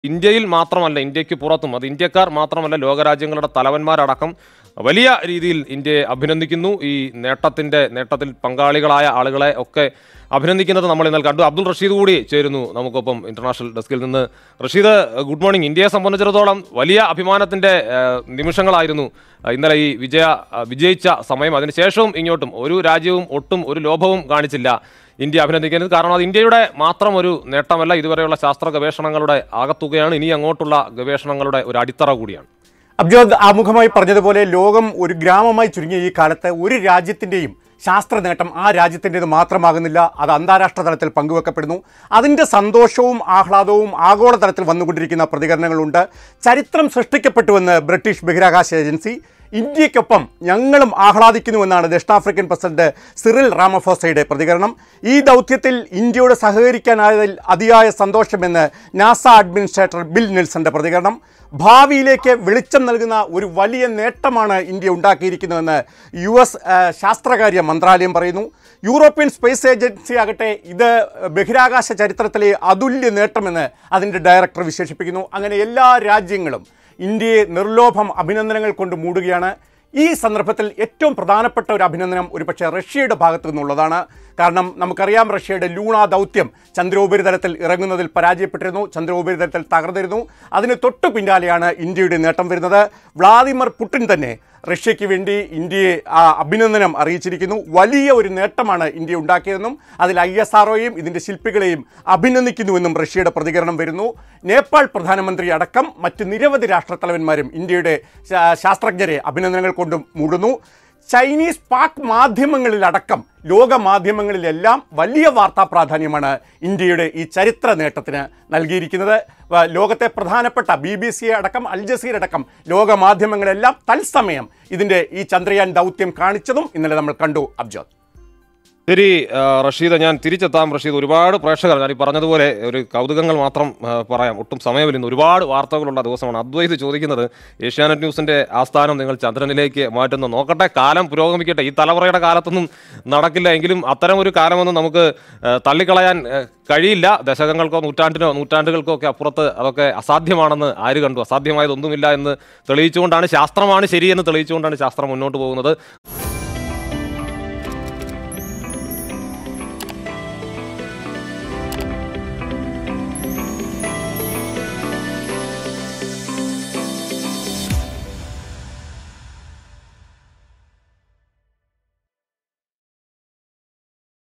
ഇന്ത്യയിൽ മാത്രമല്ല ഇന്ത്യക്ക് പുറത്തും അത് ഇന്ത്യക്കാർ മാത്രമല്ല ലോകരാജ്യങ്ങളുടെ തലവന്മാരടക്കം വലിയ രീതിയിൽ ഇന്ത്യയെ അഭിനന്ദിക്കുന്നു ഈ നേട്ടത്തിന്റെ നേട്ടത്തിൽ പങ്കാളികളായ ആളുകളെ ഒക്കെ അഭിനന്ദിക്കുന്നത് നമ്മൾ ഇന്നലെ കണ്ടു അബ്ദുൾ റഷീദ് കൂടി ചേരുന്നു നമുക്കൊപ്പം ഇന്റർനാഷണൽ ഡെസ്കിൽ നിന്ന് റഷീദ് ഗുഡ് മോർണിംഗ് ഇന്ത്യയെ സംബന്ധിച്ചിടത്തോളം വലിയ അഭിമാനത്തിന്റെ ഏഹ്, നിമിഷങ്ങളായിരുന്നു ഏഹ്, ഇന്നലെ ഈ വിജയ ഏഹ്, വിജയിച്ച സമയം അതിനുശേഷവും ഇങ്ങോട്ടും ഒരു രാജ്യവും ഒട്ടും ഒരു ലോഭവും കാണിച്ചില്ല ഇന്ത്യ അഭിനന്ദിക്കുന്നത് കാരണം അത് ഇന്ത്യയുടെ മാത്രം ഒരു നേട്ടമല്ല ഇതുവരെയുള്ള ശാസ്ത്ര ഗവേഷണങ്ങളുടെ ആകത്തുകയാണ് ഇനി അങ്ങോട്ടുള്ള ഗവേഷണങ്ങളുടെ ഒരു അടിത്തറ കൂടിയാണ് അബ്ജോദ് ആമുഖമായി പറഞ്ഞതുപോലെ ലോകം ഒരു ഗ്രാമമായി ചുരുങ്ങിയ ഈ കാലത്ത് ഒരു രാജ്യത്തിൻ്റെയും ശാസ്ത്ര നേട്ടം ആ രാജ്യത്തിൻ്റെത് മാത്രമാകുന്നില്ല അത് അന്താരാഷ്ട്ര തലത്തിൽ പങ്കുവെക്കപ്പെടുന്നു അതിൻ്റെ സന്തോഷവും ആഹ്ലാദവും ആഗോളതലത്തിൽ വന്നുകൊണ്ടിരിക്കുന്ന പ്രതികരണങ്ങളുണ്ട് ചരിത്രം സൃഷ്ടിക്കപ്പെട്ടുവെന്ന് ബ്രിട്ടീഷ് ബഹിരാകാശ ഏജൻസി ഇന്ത്യക്കൊപ്പം ഞങ്ങളും ആഹ്ലാദിക്കുന്നുവെന്നാണ് ദക്ഷിണാഫ്രിക്കൻ പ്രസിഡന്റ് സിറിൽ റാമഫോസയുടെ പ്രതികരണം ഈ ദൗത്യത്തിൽ ഇന്ത്യയോട് സഹകരിക്കാനായതിൽ അതിയായ സന്തോഷമെന്ന് നാസ അഡ്മിനിസ്ട്രേറ്റർ ബിൽ നെൽസന്റെ പ്രതികരണം ഭാവിയിലേക്ക് വെളിച്ചം നൽകുന്ന ഒരു വലിയ നേട്ടമാണ് ഇന്ത്യ ഉണ്ടാക്കിയിരിക്കുന്നതെന്ന് യു എസ് ആ, ശാസ്ത്രകാര്യ മന്ത്രാലയം പറയുന്നു യൂറോപ്യൻ സ്പേസ് ഏജൻസി ആകട്ടെ ഇത് ബഹിരാകാശ ചരിത്രത്തിലെ അതുല്യ നേട്ടമെന്ന് അതിൻ്റെ ഡയറക്ടർ വിശേഷിപ്പിക്കുന്നു അങ്ങനെ എല്ലാ രാജ്യങ്ങളും ഇന്ത്യയെ നിർലോഭം അഭിനന്ദനങ്ങൾ കൊണ്ട് മൂടുകയാണ് ഈ സന്ദർഭത്തിൽ ഏറ്റവും പ്രധാനപ്പെട്ട ഒരു അഭിനന്ദനം ഒരുപക്ഷെ റഷ്യയുടെ ഭാഗത്തു നിന്നുള്ളതാണ് കാരണം നമുക്കറിയാം റഷ്യയുടെ ലൂണ ദൗത്യം ചന്ദ്രോപരിതലത്തിൽ ഇറങ്ങുന്നതിൽ പരാജയപ്പെട്ടിരുന്നു ചന്ദ്രോപരിതലത്തിൽ തകർന്നിരുന്നു അതിന് തൊട്ടു പിന്നാലെയാണ് ഇന്ത്യയുടെ നേട്ടം വരുന്നത് വ്ളാദിമിർ പുടിൻ തന്നെ റഷ്യയ്ക്ക് വേണ്ടി ഇന്ത്യയെ ആ അഭിനന്ദനം അറിയിച്ചിരിക്കുന്നു വലിയ ഒരു നേട്ടമാണ് ഇന്ത്യ ഉണ്ടാക്കിയതെന്നും അതിൽ ഐ എസ് ആർഒയും ഇതിൻ്റെ ശില്പികളെയും അഭിനന്ദിക്കുന്നുവെന്നും റഷ്യയുടെ പ്രതികരണം വരുന്നു നേപ്പാൾ പ്രധാനമന്ത്രി അടക്കം മറ്റ് നിരവധി രാഷ്ട്രത്തലവന്മാരും ഇന്ത്യയുടെ ശാ- ശാസ്ത്രജ്ഞരെ അഭിനന്ദനങ്ങൾ കൊണ്ട് മൂടുന്നു ചൈനീസ് പാക് മാധ്യമങ്ങളിലടക്കം ലോക മാധ്യമങ്ങളിലെല്ലാം വലിയ വാർത്താ പ്രാധാന്യമാണ് ഇന്ത്യയുടെ ഈ ചരിത്ര നേട്ടത്തിന് നൽകിയിരിക്കുന്നത് വ- ലോകത്തെ പ്രധാനപ്പെട്ട ബി ബി സി അടക്കം അൽ ജസീർ അടക്കം ലോക മാധ്യമങ്ങളെല്ലാം തത്സമയം ഇതിൻ്റെ ഈ ചന്ദ്രയാൻ ദൗത്യം കാണിച്ചതും ഇന്നലെ നമ്മൾ കണ്ടു അബ്ജോദ് ശരി ആ, റഷീദ് ഞാൻ തിരിച്ചെത്താം റഷീദ് ഒരുപാട് പ്രേക്ഷകർ ഞാൻ ഈ പറഞ്ഞതുപോലെ ഒരു കൗതുകങ്ങൾ മാത്രം ആ, പറയാം ഒട്ടും സമയമില്ല ഇന്ന് ഒരുപാട് വാർത്തകളുള്ള ദിവസമാണ് അദ്വൈത് ചോദിക്കുന്നത് ഏഷ്യാനെറ്റ് ന്യൂസിന്റെ ആസ്ഥാനം നിങ്ങൾ ചന്ദ്രനിലേക്ക് മാറ്റുന്നു നോക്കട്ടെ കാലം പുരോഗമിക്കട്ടെ ഈ തലമുറയുടെ കാലത്തൊന്നും നടക്കില്ല എങ്കിലും അത്തരം ഒരു കാലമൊന്നും നമുക്ക് ആ, തള്ളിക്കളയാൻ ആ, കഴിയില്ല ദശകങ്ങൾക്കോ നൂറ്റാണ്ടിനോ നൂറ്റാണ്ടുകൾക്കോ ഒക്കെ അപ്പുറത്ത് അതൊക്കെ അസാധ്യമാണെന്ന് ആര് കണ്ടു അസാധ്യമായതൊന്നുമില്ല എന്ന് തെളിയിച്ചുകൊണ്ടാണ് ശാസ്ത്രമാണ് ശരിയെന്ന് തെളിയിച്ചുകൊണ്ടാണ് ശാസ്ത്രം മുന്നോട്ട് പോകുന്നത്